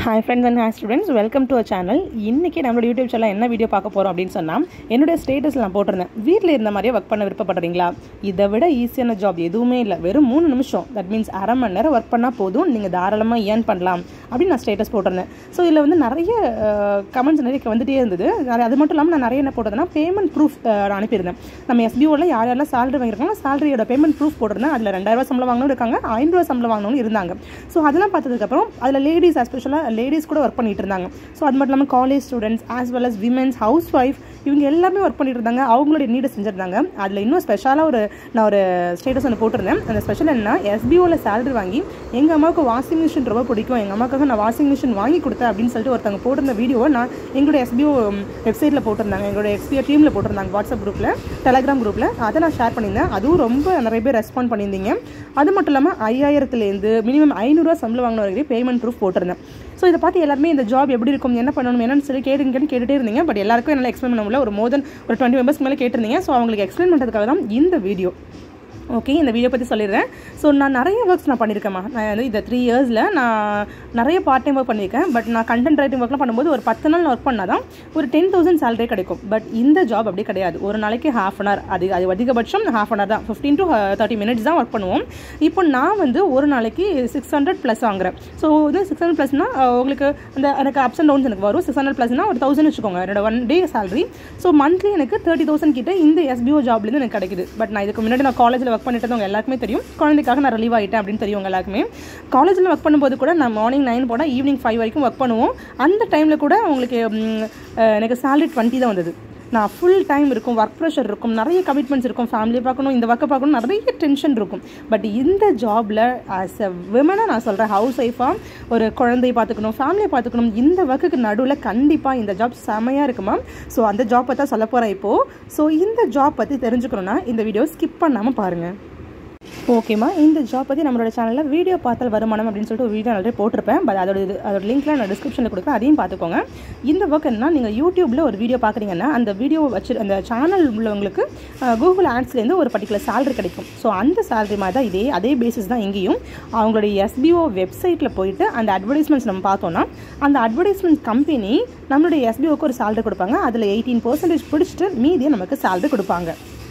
hi friends and hi students welcome to a channel இன்றைக்கி நம்மளோட YouTube channel என்ன video பார்க்க போகிறோம் அப்படின்னு சொன்னால் என்னுடைய ஸ்டேட்டஸ் நான் போட்டிருந்தேன் வீட்டில் இருந்த மாதிரியே ஒர்க் பண்ண விருப்பப்படுறீங்களா இதை விட ஈஸியான ஜாப் எதுவுமே இல்லை வெறும் மூணு நிமிஷம் தட் மீன்ஸ் அரை மணி நேரம் ஒர்க் பண்ணால் போதும் நீங்கள் தாராளமாக ஏர்ன் பண்ணலாம் அப்படின்னு நான் ஸ்டேட்டஸ் போட்டிருந்தேன் ஸோ இதில் வந்து நிறைய கமெண்ட்ஸ் நிறைய வந்துட்டே இருந்தது நிறைய- அது மட்டும் இல்லாமல் நான் நிறைய என்ன போட்டிருந்தேன்னா பேமெண்ட் ப்ரூஃப் அனுப்பியிருந்தேன் நம்ம எஸ்பிஓவில் யார் யாரெல்லாம் salary வாங்கியிருக்காங்க சேலரியோட பேமெண்ட் ப்ரூஃப் போட்டிருந்தேன் அதில் ரெண்டாயிரரூவா சம்பளம் வாங்கினவங்க இருக்காங்க ஐநூறுவா சம்பளம் வாங்கினவங்க இருந்தாங்க ஸோ அதெல்லாம் பார்த்ததுக்கப்புறம் அதில் லேடிஸ் எஸ்பெஷலாக லேடிஸ் கூட ஒர்க் பண்ணிட்டு இருந்தாங்க ஸோ அது மட்டும் இல்லாமல் college students as well as women's housewife இவங்க எல்லாமே ஒர்க் பண்ணிட்டு இருந்தாங்க அவங்களுடைய நீடை செஞ்சிருந்தாங்க அதில் இன்னும் ஸ்பெஷலாக ஒரு நான் ஒரு ஸ்டேட்டஸ் ஒன்று போட்டிருந்தேன் அந்த ஸ்பெஷல் என்ன எஸ்பிஓவில் சேலரி வாங்கி எங்கள் அம்மாவுக்கு வாஷிங் மிஷின் ரொம்ப பிடிக்கும் எங்கள் அம்மாவுக்காக நான் வாஷிங் மிஷின் வாங்கி கொடுத்தேன் அப்படின்னு சொல்லிட்டு ஒருத்தவங்க போட்டிருந்த வீடியோவை நான் எங்களுடைய எஸ்பிஓ வெப்சைட்டில் போட்டிருந்தாங்க எங்களுடைய எஸ்பிஓ டீமில் போட்டிருந்தாங்க வாட்ஸ்அப் குரூப்பில் டெலகிராம் குரூப்பில் அதை நான் ஷேர் பண்ணியிருந்தேன் அதுவும் ரொம்ப நிறைய பேர் ரெஸ்பாண்ட் பண்ணியிருந்தீங்க அது மட்டும் இல்லாமல் ஐயாயிரத்துலேருந்து மினிமம் ஐநூறுரூவா சம்பளம் வாங்கின வரைக்கும் பேமெண்ட் ப்ரூஃப் போட்டிருந்தேன் ஸோ இதை பார்த்து எல்லாருமே இந்த ஜாப் எப்படி இருக்கும் என்ன பண்ணணும் என்னன்னு சொல்லி கேட்டுங்கன்னு கேட்டுட்டே இருந்தீங்க பட் எல்லாருக்கும் என்னால் எக்ஸ்பிளைன் பண்ண முடியல ஒரு மோர் தென் ஒரு டுவெண்ட்டி மெம்பர்ஸ்க்கு மேலே கேட்டிருந்தீங்க ஸோ அவங்களுக்கு எக்ஸ்பிளைன் பண்ணுறதுக்காக தான் இந்த வீடியோ ஓகே இந்த வீடியோ பற்றி சொல்லிடுறேன் ஸோ நான் நிறைய ஒர்க்ஸ் நான் பண்ணியிருக்கேம்மா நான் வந்து இந்த த்ரீ இயர்ஸில் நான் நிறைய பார்ட் டைம் ஒர்க் பண்ணியிருக்கேன் பட் நான் கண்டென்ட் ரைட்டிங் ஒர்க்லாம் பண்ணும்போது ஒரு பத்து நாள் ஒர்க் பண்ணால் தான் ஒரு டென் தௌசண்ட் சேலரி கிடைக்கும் பட் இந்த ஜாப் அப்படி கிடையாது ஒரு நாளைக்கு ஹாஃப் அன் ஹவர் அது அது அதிகபட்சம் ஹாஃப் அன் ஹவர் தான் ஃபிஃப்டீன் டு தேர்ட்டி மினிட்ஸ் தான் ஒர்க் பண்ணுவோம் இப்போ நான் வந்து ஒரு நாளைக்கு சிக்ஸ் ஹண்ட்ரட் ப்ளஸ் வாங்குறேன் ஸோ வந்து சிக்ஸ் ஹண்ட்ரட் ப்ளஸ்னா உங்களுக்கு அந்த எனக்கு அப்ஸ் அண்ட் டவுன்ஸ் எனக்கு வரும் சிக்ஸ் ஹண்ட்ரட் ப்ளஸ்னா ஒரு தௌசண்ட் வச்சுக்கோங்க என்னோட one day salary so monthly எனக்கு தேர்ட்டி தௌசண்ட் கிட்ட இந்த எஸ்பிஓ ஜாப்லேருந்து எனக்கு கிடைக்குது பட் நான் இதுக்கு முன்னாடி நான் காலேஜில் ஒர்க் பண்ணிட்டு இருந்தவங்க எல்லாருக்குமே தெரியும் குழந்தைக்காக நான் ரிலீவ் ஆகிட்டேன் அப்படின்னு தெரியும் உங்க எல்லாருக்குமே காலேஜில் ஒர்க் பண்ணும்போது கூட நான் மார்னிங் நைன் போனால் ஈவினிங் ஃபைவ் வரைக்கும் ஒர்க் பண்ணுவோம் அந்த டைமில் கூட உங்களுக்கு ம், அஹ், எனக்கு சேலரி டுவெண்ட்டி தான் வந்தது நான் ஃபுல் டைம் இருக்கும் ஒர்க் ப்ரெஷர் இருக்கும் நிறைய கமிட்மெண்ட்ஸ் இருக்கும் ஃபேமிலியை பார்க்கணும் இந்த ஒர்க்கை பார்க்கணும் நிறைய டென்ஷன் இருக்கும் பட் இந்த ஜாபில் ஆஸ் அ விமனாக நான் சொல்கிறேன் ஹவுஸ் ஒய்ஃபாக ஒரு குழந்தையை பார்த்துக்கணும் ஃபேமிலியை பார்த்துக்கணும் இந்த ஒர்க்குக்கு நடுவில் கண்டிப்பாக இந்த ஜாப் செமையாக இருக்குமா ஸோ அந்த ஜாப் பற்றி சொல்ல போகிறேன் இப்போது ஸோ இந்த ஜாப் பற்றி தெரிஞ்சுக்கணுன்னா இந்த வீடியோ ஸ்கிப் பண்ணாமல் பாருங்கள் ஓகேம்மா இந்த ஜாப் பற்றி நம்மளோட சேனலில் வீடியோ பார்த்தால் வருமானம் அப்படின்னு சொல்லிட்டு ஒரு வீடியோ ஆல்ரெடி போட்டிருப்பேன் பட் அதோட இது அதோட லிங்க்லாம் நான் டிஸ்கிரிப்ஷனில் கொடுக்குறேன் அதையும் பார்த்துக்கோங்க இந்த ஒர்க் என்ன நீங்கள் யூடியூப்பில் ஒரு வீடியோ பார்க்குறீங்கன்னா அந்த வீடியோ வச்சு அந்த சேனல் உள்ளவங்களுக்கு கூகுள் ஆட்ஸ்லேருந்து ஒரு பர்டிகுலர் salary கிடைக்கும் ஸோ அந்த salary மாதிரி தான் இதே அதே பேசிஸ் தான் இங்கேயும் அவங்களுடைய எஸ்பிஓ வெப்சைட்டில் போயிட்டு அந்த அட்வர்டைஸ்மெண்ட்ஸ் நம்ம பார்த்தோன்னா அந்த அட்வர்டைஸ்மெண்ட் கம்பெனி நம்மளுடைய எஸ்பிஓக்கு ஒரு salary கொடுப்பாங்க அதில் எயிட்டீன் பர்சன்டேஜ் பிடிச்சிட்டு மீதியை நமக்கு salary கொடுப்பாங்க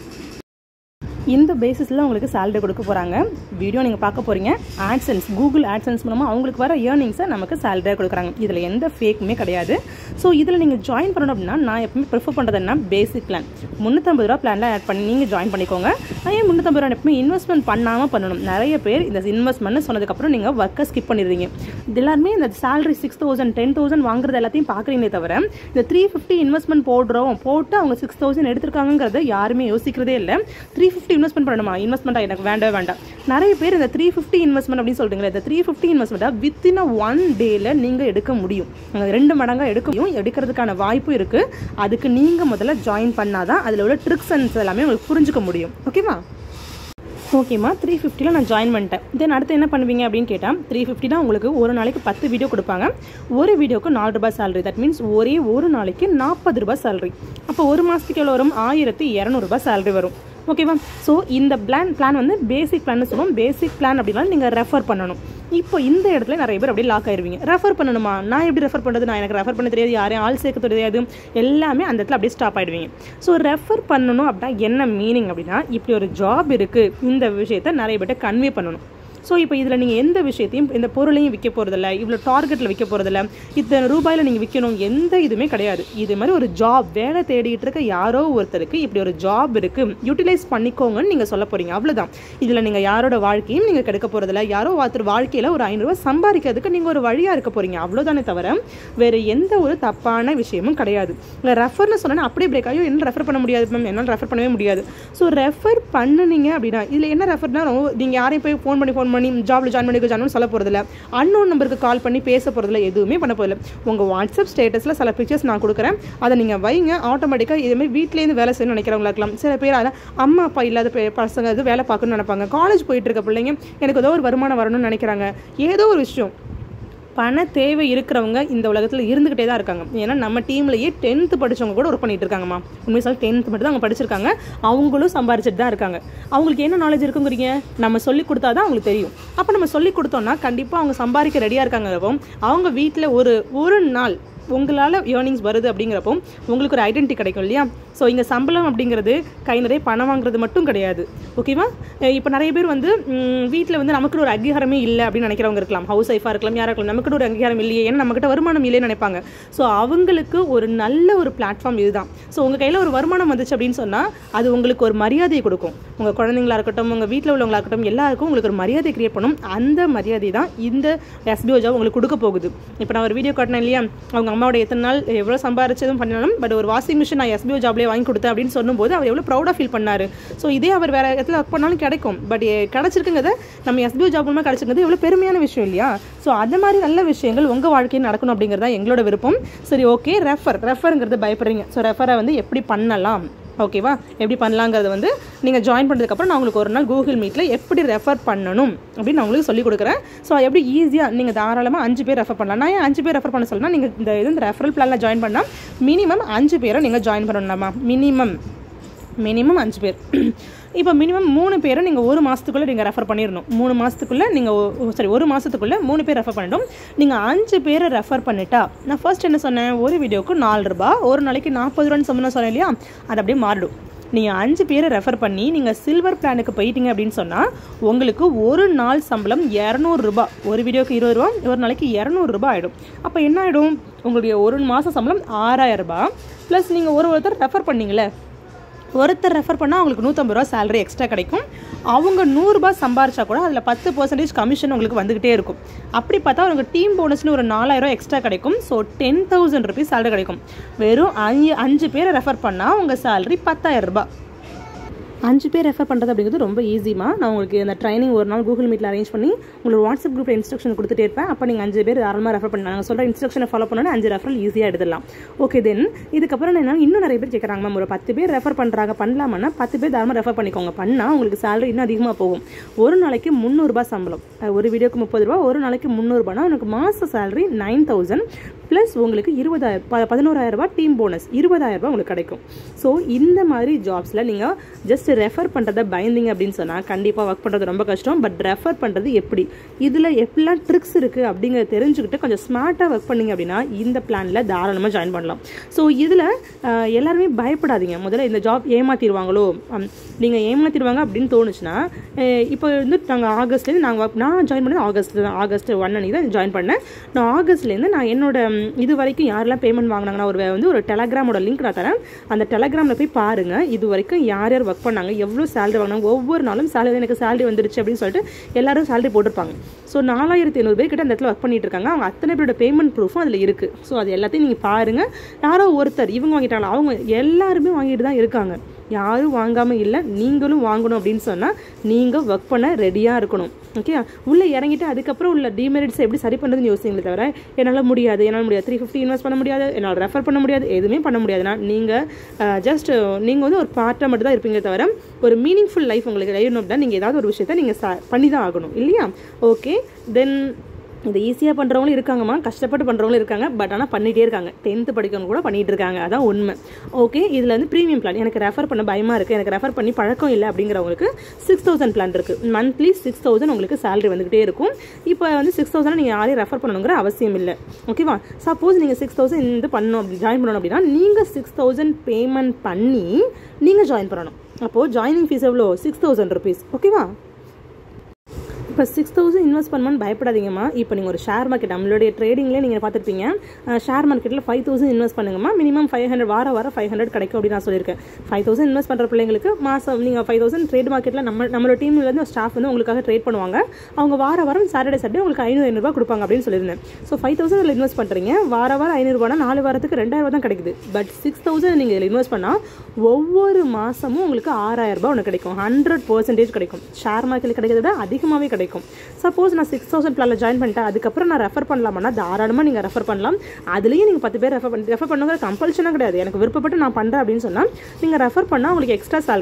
இந்த பேசிஸில் உங்களுக்கு salary கொடுக்க போகிறாங்க வீடியோ நீங்கள் பார்க்க போகிறீங்க ஆட்சன்ஸ் கூகுள் ஆட்சன்ஸ் மூலமாக அவங்களுக்கு வர ஏர்னிங்ஸை நமக்கு சேலரியாக கொடுக்குறாங்க இதில் எந்த ஃபேக்குமே கிடையாது ஸோ இதில் நீங்கள் ஜாயின் பண்ணணும் அப்படின்னா நான் எப்பவுமே ப்ரிஃபர் பண்ணுறது என்ன பேசிக் பிளான் முந்நூற்றம்பது ரூபா பிளானில் ஆட் பண்ணி நீங்கள் ஜாயின் பண்ணிக்கோங்க நான் ஏன் முந்நூற்றம்பது ரூபா எப்பவுமே இன்வெஸ்ட்மெண்ட் பண்ணாமல் பண்ணணும் நிறைய பேர் இந்த இன்வெஸ்ட்மெண்ட் சொன்னதுக்கப்புறம் நீங்கள் ஒர்க்கை ஸ்கிப் பண்ணிடுறீங்க இது எல்லாருமே இந்த salary six thousand ten thousand வாங்குறது எல்லாத்தையும் பார்க்குறீங்களே தவிர இந்த த்ரீ ஃபிஃப்டி இன்வெஸ்ட்மெண்ட் போடுறோம் போட்டு அவங்க சிக்ஸ் தௌசண்ட் எடுத்திருக்காங்கிறத யாருமே யோசிக்கிறதே இல்லை த்ரீ ஃபிஃப்டி இன்வெஸ்ட்மெண்ட் பண்ணணுமா இன்வெஸ்ட்மெண்ட் எனக்கு வேண்டவே வேண்டாம் நிறைய பேர் இந்த த்ரீ ஃபிஃப்டி இன்வெஸ்ட்மெண்ட் அப்படின்னு சொல்றீங்களே இந்த த்ரீ ஃபிஃப்டி இன்வெஸ்ட்மெண்ட்டை வித்தின் ஒன் டேல நீங்கள் எடுக்க முடியும் அந்த ரெண்டு மடங்காக எடுக்க முடியும் எடுக்கிறதுக்கான வாய்ப்பு இருக்குது அதுக்கு நீங்கள் முதல்ல ஜாயின் பண்ணாதான் அதில் உள்ள ட்ரிக்ஸ் அண்ட்ஸ் எல்லாமே உங்களுக்கு புரிஞ்சுக்க முடியும் ஓகேவா ஓகேம்மா த்ரீ ஃபிஃப்டியில் நான் ஜாயின் பண்ணிட்டேன் தென் அடுத்து என்ன பண்ணுவீங்க அப்படின்னு கேட்டால் த்ரீ ஃபிஃப்டினா உங்களுக்கு ஒரு நாளைக்கு பத்து வீடியோ கொடுப்பாங்க ஒரு வீடியோக்கு நாலு ரூபாய் salary தட் மீன்ஸ் ஒரே ஒரு நாளைக்கு நாற்பது ரூபாய் salary அப்போ ஒரு மாதத்துக்கு எவ்வளோ வரும் ஆயிரத்தி இரநூறுபா salary வரும் ஓகேவா ஸோ இந்த பிளான் பிளான் வந்து பேசிக் பிளான் சொல்லுவோம் பேசிக் பிளான் அப்படின்னா நீங்கள் ரெஃபர் பண்ணணும் இப்போ இந்த இடத்துல நிறைய பேர் அப்படியே லாக் ஆயிருவீங்க ரெஃபர் பண்ணணுமா நான் எப்படி ரெஃபர் பண்ணுறது நான் எனக்கு ரெஃபர் பண்ண தெரியாது யாரையும் ஆள் சேர்க்க தெரியாது எல்லாமே அந்த இடத்துல அப்படியே ஸ்டாப் ஆயிடுவீங்க ஸோ ரெஃபர் பண்ணணும் அப்படின்னா என்ன மீனிங் அப்படின்னா இப்படி ஒரு ஜாப் இருக்குது இந்த விஷயத்த நிறைய பேர்ட்ட கன்வே பண்ணணும் ஸோ இப்போ இதில் நீங்கள் எந்த விஷயத்தையும் இந்த பொருளையும் விற்க போகிறதில்ல இவ்வளோ டார்கெட்டில் விற்க போகிறதில்ல இத்தனை ரூபாயில் நீங்கள் விற்கணும் எந்த இதுவுமே கிடையாது இது மாதிரி ஒரு ஜாப் வேலை தேடிட்டு இருக்க யாரோ ஒருத்தருக்கு இப்படி ஒரு ஜாப் இருக்குது யூட்டிலைஸ் பண்ணிக்கோங்கன்னு நீங்கள் சொல்ல போகிறீங்க அவ்வளோதான் இதில் நீங்கள் யாரோட வாழ்க்கையும் நீங்கள் கெடுக்க போகிறதில்ல யாரோ ஒருத்தர் வாழ்க்கையில் ஒரு ஐநூறுரூவா சம்பாதிக்கிறதுக்கு நீங்கள் ஒரு வழியாக இருக்க போகிறீங்க அவ்வளோதானே தவிர வேறு எந்த ஒரு தப்பான விஷயமும் கிடையாது இல்லை ரெஃபர்னு சொன்னால் அப்படியே பிரேக் ஆகியோ என்ன ரெஃபர் பண்ண முடியாது மேம் என்னால் ரெஃபர் பண்ணவே முடியாது ஸோ ரெஃபர் பண்ணுனீங்க அப்படின்னா இதில் என்ன ரெஃபர்னா நீங்கள் யாரையும் போய் ஃபோன் பண்ணி ஃபோன் பண்ணி ஜாப்ல ஜாயின் பண்ணிக்க ஜாயின் சொல்ல போகிறதில்ல அன்னோன் நம்பருக்கு கால் பண்ணி பேச போகிறதில்ல எதுவுமே பண்ண போதில்ல உங்கள் வாட்ஸ்அப் ஸ்டேட்டஸில் சில பிக்சர்ஸ் நான் கொடுக்குறேன் அதை நீங்கள் வைங்க ஆட்டோமேட்டிக்காக இதுமாதிரி வீட்டிலேருந்து வேலை செய்யணும்னு நினைக்கிறவங்களா இருக்கலாம் சில பேர் அதில் அம்மா அப்பா இல்லாத பே- பசங்க இது வேலை பார்க்கணும்னு நினைப்பாங்க காலேஜ் போயிட்டு இருக்க பிள்ளைங்க எனக்கு ஏதோ ஒரு வருமானம் வரணும்னு நினைக்கிறாங்க ஏதோ ஒரு விஷயம் பண தேவை இருக்கிறவங்க இந்த உலகத்தில் இருந்துக்கிட்டே தான் இருக்காங்க ஏன்னா நம்ம டீம்லேயே டென்த்து படித்தவங்க கூட ஒர்க் பண்ணிட்டு இருக்காங்கம்மா உண்மை சொல்ல டென்த்து மட்டும் தான் அவங்க படிச்சிருக்காங்க அவங்களும் சம்பாரிச்சிட்டு தான் இருக்காங்க அவங்களுக்கு என்ன நாலேஜ் இருக்குங்கிறீங்க நம்ம சொல்லி கொடுத்தா தான் அவங்களுக்கு தெரியும் அப்போ நம்ம சொல்லி கொடுத்தோம்னா கண்டிப்பாக அவங்க சம்பாதிக்க ரெடியாக இருக்காங்க அவங்க வீட்டில் ஒரு ஒரு நாள் உங்களால் ஏர்னிங்ஸ் வருது அப்படிங்கிறப்போ உங்களுக்கு ஒரு ஐடென்டி கிடைக்கும் இல்லையா ஸோ இங்கே சம்பளம் அப்படிங்கிறது கை நிறைய பணம் வாங்குறது மட்டும் கிடையாது ஓகேவா இப்போ நிறைய பேர் வந்து வீட்டில் வந்து நமக்குன்னு ஒரு அங்கீகாரமே இல்லை அப்படின்னு நினைக்கிறவங்க இருக்கலாம் ஹவுஸ் ஒய்ஃபாக இருக்கலாம் யாராக இருக்கலாம் நமக்குன்னு ஒரு அங்கீகாரம் இல்லையே ஏன்னா நம்மக்கிட்ட வருமானம் இல்லைன்னு நினைப்பாங்க ஸோ அவங்களுக்கு ஒரு நல்ல ஒரு பிளாட்ஃபார்ம் இதுதான் ஸோ உங்கள் கையில் ஒரு வருமானம் வந்துச்சு அப்படின்னு சொன்னால் அது உங்களுக்கு ஒரு மரியாதையை கொடுக்கும் உங்கள் குழந்தைங்களா இருக்கட்டும் உங்கள் வீட்டில் உள்ளவங்களா இருக்கட்டும் எல்லாருக்கும் உங்களுக்கு ஒரு மரியாதை கிரியேட் பண்ணும் அந்த மரியாதை தான் இந்த எஸ்பிஓ ஜாப் உங்களுக்கு கொடுக்க போகுது இப்போ நான் ஒரு வீடியோ காட்டினேன் இல்லையா அவங்க அம்மாவோட எத்தனை நாள் எவ்வளோ சம்பாரிச்சதும் பண்ணாலும் பட் ஒரு வாஷிங் மிஷின் நான் எஸ்பிஓ ஜாப்லேயே வாங்கி கொடுத்தேன் அப்படின்னு சொல்லும்போது அவர் எவ்வளோ ப்ரௌடாக ஃபீல் பண்ணார் ஸோ இதே அவர் வேறு இடத்துல ஒர்க் பண்ணாலும் கிடைக்கும் பட் கிடச்சிருக்குங்கிறத நம்ம எஸ்பிஓ ஜாப் மூலமாக கிடச்சிருக்கிறது எவ்வளோ பெருமையான விஷயம் இல்லையா ஸோ அந்த மாதிரி நல்ல விஷயங்கள் உங்கள் வாழ்க்கையில் நடக்கணும் அப்படிங்கிறது தான் எங்களோட விருப்பம் சரி ஓகே ரெஃபர் ரெஃபருங்கிறது பயப்படுறீங்க ஸோ ரெஃபரை வந்து எப்படி பண்ணலாம் ஓகேவா எப்படி பண்ணலாங்கிறது வந்து நீங்கள் ஜாயின் பண்ணுறதுக்கப்புறம் நான் உங்களுக்கு ஒரு நாள் கூகுள் மீட்டில் எப்படி ரெஃபர் பண்ணணும் அப்படின்னு நான் உங்களுக்கு சொல்லிக் கொடுக்குறேன் ஸோ எப்படி ஈஸியாக நீங்கள் தாராளமாக அஞ்சு பேர் ரெஃபர் பண்ணலாம் நான் ஏன் அஞ்சு பேர் ரெஃபர் பண்ண சொல்லணும்னா நீங்கள் இந்த இது இந்த ரெஃபரல் பிளானில் ஜாயின் பண்ணால் மினிமம் அஞ்சு பேரை நீங்கள் ஜாயின் பண்ணணும்மா மினிமம் மினிமம் அஞ்சு பேர் இப்போ மினிமம் மூணு பேரை நீங்கள் ஒரு மாதத்துக்குள்ளே நீங்கள் ரெஃபர் பண்ணிடணும் மூணு மாதத்துக்குள்ளே நீங்கள் சாரி ஒரு மாதத்துக்குள்ளே மூணு பேர் ரெஃபர் பண்ணிட்டோம் நீங்கள் அஞ்சு பேரை ரெஃபர் பண்ணிட்டா நான் ஃபர்ஸ்ட் என்ன சொன்னேன் ஒரு வீடியோக்கு நாலு ரூபா ஒரு நாளைக்கு நாற்பது ரூபான்னு சொன்ன சொன்னேன் இல்லையா அது அப்படியே மாறிடும் நீங்கள் அஞ்சு பேரை ரெஃபர் பண்ணி நீங்கள் சில்வர் பிளானுக்கு போயிட்டீங்க அப்படின்னு சொன்னால் உங்களுக்கு ஒரு நாள் சம்பளம் இரநூறுபா ஒரு வீடியோக்கு இருபது ரூபா ஒரு நாளைக்கு இரநூறுபா ஆகிடும் அப்போ என்ன ஆகிடும் உங்களுடைய ஒரு மாத சம்பளம் ஆறாயிரம் ரூபாய் ப்ளஸ் நீங்கள் ஒரு ஒருத்தர் ரெஃபர் பண்ணீங்களே ஒருத்தர் ரெஃபர் பண்ணால் அவங்களுக்கு நூற்றம்பது ரூபா சேலரி எக்ஸ்ட்ரா கிடைக்கும் அவங்க நூறுரூபா சம்பாரிச்சா கூட அதில் பத்து பர்சன்டேஜ் கமிஷன் உங்களுக்கு வந்துக்கிட்டே இருக்கும் அப்படி பார்த்தா அவங்க டீம் போனஸ்னு ஒரு நாலாயிரம் எக்ஸ்ட்ரா கிடைக்கும் so ten thousand rupees salary கிடைக்கும் வெறும் அஞ்சு அஞ்சு பேரை ரெஃபர் பண்ணால் உங்கள் சேலரி பத்தாயிரம் ரூபாய் அஞ்சு பேர் ரெஃபர் பண்ணுறது அப்படிங்கிறது ரொம்ப ஈஸிமா நான் உங்களுக்கு அந்த ட்ரைனிங் ஒரு நாள் கூகுள் மீட்டில் அரேஞ்ச் பண்ணி உங்களுக்கு வாட்ஸ்அப் குரூப்பில் இன்ஸ்ட்ரக்ஷன் கொடுத்துட்டே இருப்பேன் அப்போ நீங்கள் அஞ்சு பேர் தாராளமாக ரெஃபர் பண்ணி நாங்கள் சொல்கிற இன்ஸ்ட்ரக்ஷனை ஃபாலோ பண்ணோன்னா அஞ்சு ரெஃபரல் ஈஸியாக எடுத்துடலாம் ஓகே தென் இதுக்கப்புறம் என்ன இன்னும் நிறைய பேர் கேட்குறாங்க மேம் ஒரு பத்து பேர் ரெஃபர் பண்ணுறாங்க பண்ணலாமான்னா பத்து பேர் தாராளமாக ரெஃபர் பண்ணிக்கோங்க பண்ணால் உங்களுக்கு சேலரி இன்னும் அதிகமாக போகும் ஒரு நாளைக்கு முந்நூறுரூபா சம்பளம் ஒரு வீடியோக்கு முப்பது ரூபா ஒரு நாளைக்கு முந்நூறுபானா எனக்கு மாத சேலரி நைன் தௌசண்ட் ப்ளஸ் உங்களுக்கு இருபதாயிரம் ப பதினோராயிரம் ரூபாய் டீம் போனஸ் இருபதாயிரம் ரூபாய் உங்களுக்கு கிடைக்கும் ஸோ இந்த மாதிரி ஜாப்ஸில் நீங்கள் ஜஸ்ட் ரெஃபர் பண்ணுறத பயந்தீங்க அப்படின்னு சொன்னால் கண்டிப்பாக ஒர்க் பண்ணுறது ரொம்ப கஷ்டம் பட் ரெஃபர் பண்ணுறது எப்படி இதில் எப்படிலாம் ட்ரிக்ஸ் இருக்குது அப்படிங்கிறத தெரிஞ்சுக்கிட்டு கொஞ்சம் ஸ்மார்ட்டாக ஒர்க் பண்ணிங்க அப்படின்னா இந்த பிளானில் தாராளமாக ஜாயின் பண்ணலாம் ஸோ இதில் எல்லாருமே பயப்படாதீங்க முதல்ல இந்த ஜாப் ஏமாற்றிடுவாங்களோ நீங்கள் ஏமாற்றிடுவாங்க அப்படின்னு தோணுச்சுன்னா இப்போ வந்து நாங்கள் ஆகஸ்ட்லேருந்து நாங்கள் நான் ஜாயின் பண்ணது ஆகஸ்ட்டில் தான் ஆகஸ்ட் ஒன் அன்னைக்கு தான் ஜாயின் பண்ணேன் நான் ஆகஸ்ட்லேருந்து நான் என்னோட இது வரைக்கும் யாரெல்லாம் பேமெண்ட் வாங்கினாங்கன்னா ஒரு வந்து ஒரு டெலகிராமோட லிங்க் நான் தரேன் அந்த டெலகிராமில் போய் பாருங்கள் இது வரைக்கும் யார் யார் ஒர்க் பண்ணாங்க எவ்வளோ சேலரி வாங்கினாங்க ஒவ்வொரு நாளும் சேலரி எனக்கு சேலரி வந்துருச்சு அப்படின்னு சொல்லிட்டு எல்லாரும் சேலரி போட்டிருப்பாங்க ஸோ நாலாயிரத்தி ஐநூறு பேர் கிட்ட அந்த இடத்துல ஒர்க் பண்ணிட்டு இருக்காங்க அவங்க அத்தனை பேரோட பேமெண்ட் ப்ரூஃபும் அதில் இருக்குது ஸோ அது எல்லாத்தையும் நீங்கள் பாருங்கள் யாரோ ஒருத்தர் இவங்க வாங்கிட்டாங்களா அவங்க எல்லாருமே வாங்கிட்டு தான் இருக்காங்க யாரும் வாங்காமல் இல்லை நீங்களும் வாங்கணும் அப்படின்னு சொன்னால் நீங்கள் ஒர்க் பண்ண ரெடியாக இருக்கணும் ஓகே உள்ளே இறங்கிட்டு அதுக்கப்புறம் உள்ள டிமெரிட்ஸ் எப்படி சரி பண்ணுறதுன்னு யோசிங்களே தவிர என்னால் முடியாது என்னால் முடியாது த்ரீ ஃபிஃப்டி இன்வெஸ்ட் பண்ண முடியாது என்னால் ரெஃபர் பண்ண முடியாது எதுவுமே பண்ண முடியாதுன்னா நீங்கள் ஜஸ்ட் நீங்கள் வந்து ஒரு பார்ட்டாக மட்டும் தான் இருப்பீங்க தவிர ஒரு மீனிங்ஃபுல் லைஃப் உங்களுக்கு லைஃப் அப்படின்னா நீங்கள் ஏதாவது ஒரு விஷயத்த நீங்கள் பண்ணி தான் ஆகணும் இல்லையா ஓகே தென் இது ஈஸியாக பண்ணுறவங்களும் இருக்காங்கம்மா கஷ்டப்பட்டு பண்ணுறவங்களும் இருக்காங்க பட் ஆனால் பண்ணிகிட்டே இருக்காங்க டென்த்து படிக்கவங்க கூட பண்ணிகிட்டு இருக்காங்க அதான் உண்மை ஓகே இதில் வந்து ப்ரீமியம் பிளான் எனக்கு ரெஃபர் பண்ண பயமாக இருக்குது எனக்கு ரெஃபர் பண்ணி பழக்கம் இல்லை அப்படிங்கிறவங்களுக்கு சிக்ஸ் தௌசண்ட் பிளான் இருக்குது மந்த்லி சிக்ஸ் தௌசண்ட் உங்களுக்கு சேலரி வந்துகிட்டே இருக்கும் இப்போ வந்து சிக்ஸ் தௌசண்ட் நீங்கள் யாரையும் ரெஃபர் பண்ணணுங்கிற அவசியம் இல்லை ஓகேவா சப்போஸ் நீங்கள் சிக்ஸ் தௌசண்ட் இந்த பண்ணணும் அப்படி ஜாயின் பண்ணணும் அப்படின்னா நீங்கள் சிக்ஸ் தௌசண்ட் பேமெண்ட் பண்ணி நீங்கள் ஜாயின் பண்ணணும் அப்போது ஜாயினிங் ஃபீஸ் எவ்வளோ சிக்ஸ் தௌசண்ட் ருபீஸ் ஓகேவா இப்போ சிக்ஸ் தௌசண்ட் இன்வெஸ்ட் பண்ணணும்னு பயப்படாதீங்கம்மா இப்போ நீங்கள் ஒரு ஷேர் மார்க்கெட் நம்மளுடைய ட்ரேடிங்லேயே நீங்கள் பார்த்துருப்பீங்க ஷேர் மார்க்கெட்டில் ஃபைவ் தௌசண்ட் இன்வெஸ்ட் பண்ணுங்கம்மா மினிமம் ஃபைவ் ஹண்ட்ரட் வார வாரம் ஃபைவ் ஹண்ட்ரட் கிடைக்கும் அப்படின்னு நான் சொல்லியிருக்கேன் ஃபைவ் தௌசண்ட் இன்வெஸ்ட் பண்ணுற பிள்ளைங்களுக்கு மாதம் நீங்கள் ஃபைவ் தௌசண்ட் ட்ரேட் மார்க்கெட்டில் நம்ம நம்மளோட டீம்லேருந்து ஸ்டாஃப் வந்து உங்களுக்காக ட்ரேட் பண்ணுவாங்க அவங்க வார வாரம் சாட்டர்டே சண்டே உங்களுக்கு ஐநூறு ஐநூறுபா கொடுப்பாங்க அப்படின்னு சொல்லியிருந்தேன் ஸோ ஃபைவ் தௌசண்ட் இதில் இன்வெஸ்ட் பண்ணுறீங்க வார வாரம் ஐநூறுபானா நாலு வாரத்துக்கு ரெண்டாயிரம் தான் கிடைக்குது பட் சிக்ஸ் தௌசண்ட் நீங்கள் இதில் இன்வெஸ்ட் பண்ணால் ஒவ்வொரு மாதமும் உங்களுக்கு ஆறாயிரம் ரூபாய் ஒன்று கிடைக்கும் ஹண்ட்ரட் பர்சன்டேஜ் கிடைக்கும் ஷேர் மார்க்கெட்டில் கிடைக்கிறத விட அதிகமாகவே கிடைக்கும் சப்போஸ் நான் சிக்ஸ் தௌசண்ட் பிளானில் ஜாயின் பண்ணிட்டேன் அதுக்கப்புறம் நான் ரெஃபர் பண்ணலாமா தாராளமாக நீங்கள் ரெஃபர் பண்ணலாம் அதுலேயும் நீங்கள் பத்து பேர் ரெஃபர் பண்ணி ரெஃபர் பண்ணுங்கிற கம்பல்ஷனாக கிடையாது எனக்கு விருப்பப்பட்டு நான் பண்ணுறேன் அப்படின்னு சொன்னால் நீங்கள் ரெஃபர் பண்ணால் உங்களுக்கு எக்ஸ்ட்ரா சேலரி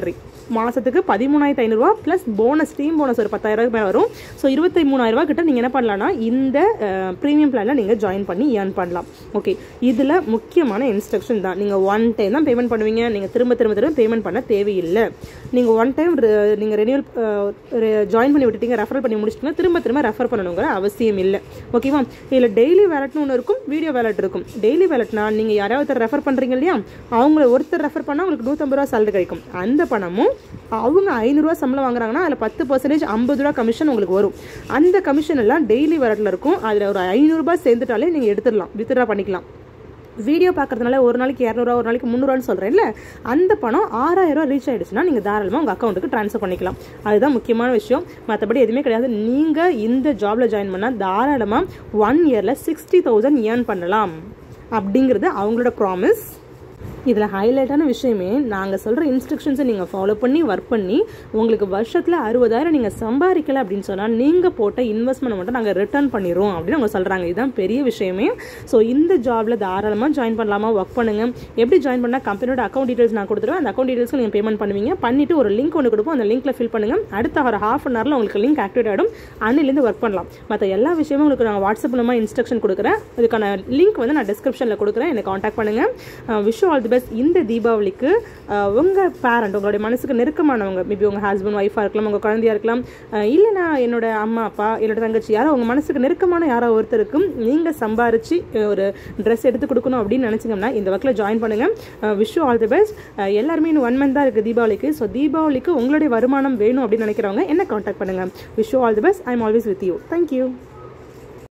மாதத்துக்கு பதிமூணாயிரத்து ஐநூறுரூவா ப்ளஸ் போனஸ் டீம் போனஸ் ஒரு பத்தாயிரம் மேலே வரும் ஸோ இருபத்தி மூணாயிரரூவா கிட்ட நீங்கள் என்ன பண்ணலாம்னா இந்த ப்ரீமியம் பிளானில் நீங்கள் ஜாயின் பண்ணி ஏர்ன் பண்ணலாம் ஓகே இதில் முக்கியமான இன்ஸ்ட்ரக்ஷன் தான் நீங்கள் ஒன் டைம் தான் பேமெண்ட் பண்ணுவீங்க நீங்கள் திரும்ப திரும்ப திரும்ப பேமெண்ட் பண்ண தேவையில்லை நீங்கள் ஒன் டைம் நீங்கள் ரெனியூல் ஜாயின் பண்ணி விட்டுட்டீங்க ரெஃபர் பண்ணி முடிச்சிட்டிங்கன்னா திரும்ப திரும்ப ரெஃபர் பண்ணணுங்கிற அவசியம் இல்லை ஓகேவா இதில் டெய்லி வேலட்னு ஒன்று இருக்கும் வீடியோ வேலட் இருக்கும் டெய்லி வேலட்னா நீங்கள் யாராவது ரெஃபர் பண்ணுறீங்க இல்லையா அவங்கள ஒருத்தர் ரெஃபர் பண்ணால் உங்களுக்கு நூற்றம்பது ரூபா சேலரி கிடைக்கும் அந்த பணமும் அவங்க ஐநூறுரூவா சம்பளம் வாங்குறாங்கன்னா அதில் பத்து பர்சன்டேஜ் ஐம்பது ரூபா கமிஷன் உங்களுக்கு வரும் அந்த கமிஷன் எல்லாம் டெய்லி வேலட்டில் இருக்கும் அதில் ஒரு ஐநூறுரூபா சேர்ந்துட்டாலே நீங்கள் எடுத்துடலாம் வித்ட்ரா பண்ணிக்கலாம் வீடியோ பார்க்கறதுனால ஒரு நாளைக்கு இரநூறுவா ஒரு நாளைக்கு முந்நூறுவான்னு சொல்கிறேன்ல அந்த பணம் ஆறாயிரம் ரீச் ஆகிடுச்சுன்னா நீங்கள் தாராளமாக உங்கள் அக்கௌண்ட்டுக்கு ட்ரான்ஸ்ஃபர் பண்ணிக்கலாம் அதுதான் முக்கியமான விஷயம் மற்றபடி எதுவுமே கிடையாது நீங்கள் இந்த ஜாபில் ஜாயின் பண்ணால் தாராளமாக ஒன் இயரில் சிக்ஸ்டி தௌசண்ட் ஏர்ன் பண்ணலாம் அப்படிங்கிறது அவங்களோட ப்ராமிஸ் இதில் ஹைலைட்டான விஷயமே நாங்கள் சொல்கிற இன்ஸ்ட்ரக்ஷன்ஸை நீங்கள் ஃபாலோ பண்ணி ஒர்க் பண்ணி உங்களுக்கு வருஷத்தில் அறுபதாயிரம் நீங்கள் சம்பாதிக்கல அப்படின்னு சொன்னால் நீங்கள் போட்ட இன்வெஸ்ட்மெண்ட் மட்டும் நாங்கள் ரிட்டர்ன் பண்ணிடுவோம் அப்படின்னு அவங்க சொல்கிறாங்க இதுதான் பெரிய விஷயமே ஸோ இந்த ஜாபில் தாராளமாக ஜாயின் பண்ணலாமா ஒர்க் பண்ணுங்கள் எப்படி ஜாயின் பண்ணால் கம்பெனியோட அக்கௌண்ட் டீட்டெயில்ஸ் நான் கொடுத்துருவேன் அந்த அக்கௌண்ட் டீட்டெயில்ஸ்க்கு நீங்கள் பேமெண்ட் பண்ணுவீங்க பண்ணிவிட்டு ஒரு லிங்க் ஒன்று கொடுப்போம் அந்த லிங்க்கில் ஃபில் பண்ணுங்கள் அடுத்த ஒரு ஹாஃப் அன் ஹவரில் உங்களுக்கு லிங்க் ஆக்டிவேட் ஆகிடும் அன்னிலேருந்து ஒர்க் பண்ணலாம் மற்ற எல்லா விஷயமும் உங்களுக்கு நான் வாட்ஸ்அப் மூலமாக இன்ஸ்ட்ரக்ஷன் கொடுக்குறேன் இதுக்கான லிங்க் வந்து நான் டிஸ்கிரிப்ஷனில் கொடுக்குறேன் என்னை காண்டாக்ட் பண்ணுங்கள் விஷ் ஆல் தி பெஸ்ட் இந்த தீபாவளிக்கு உங்கள் பேரண்ட் உங்களுடைய மனசுக்கு நெருக்கமானவங்க மேபி உங்கள் ஹஸ்பண்ட் ஒய்ஃபாக இருக்கலாம் உங்கள் குழந்தையா இருக்கலாம் இல்லைனா என்னோட அம்மா அப்பா என்னோட தங்கச்சி யாரோ உங்கள் மனசுக்கு நெருக்கமான யாரோ ஒருத்தருக்கும் நீங்கள் சம்பாரித்து ஒரு ட்ரெஸ் எடுத்து கொடுக்கணும் அப்படின்னு நினச்சிங்கன்னா இந்த வகையில் ஜாயின் பண்ணுங்கள் விஷ் ஆல் தி பெஸ்ட் எல்லாருமே இன்னும் ஒன் மந்த் தான் இருக்குது தீபாவளிக்கு ஸோ தீபாவளிக்கு உங்களுடைய வருமானம் வேணும் அப்படின்னு நினைக்கிறவங்க என்ன காண்டாக்ட் பண்ணுங்கள் wish all the best I am always with you thank you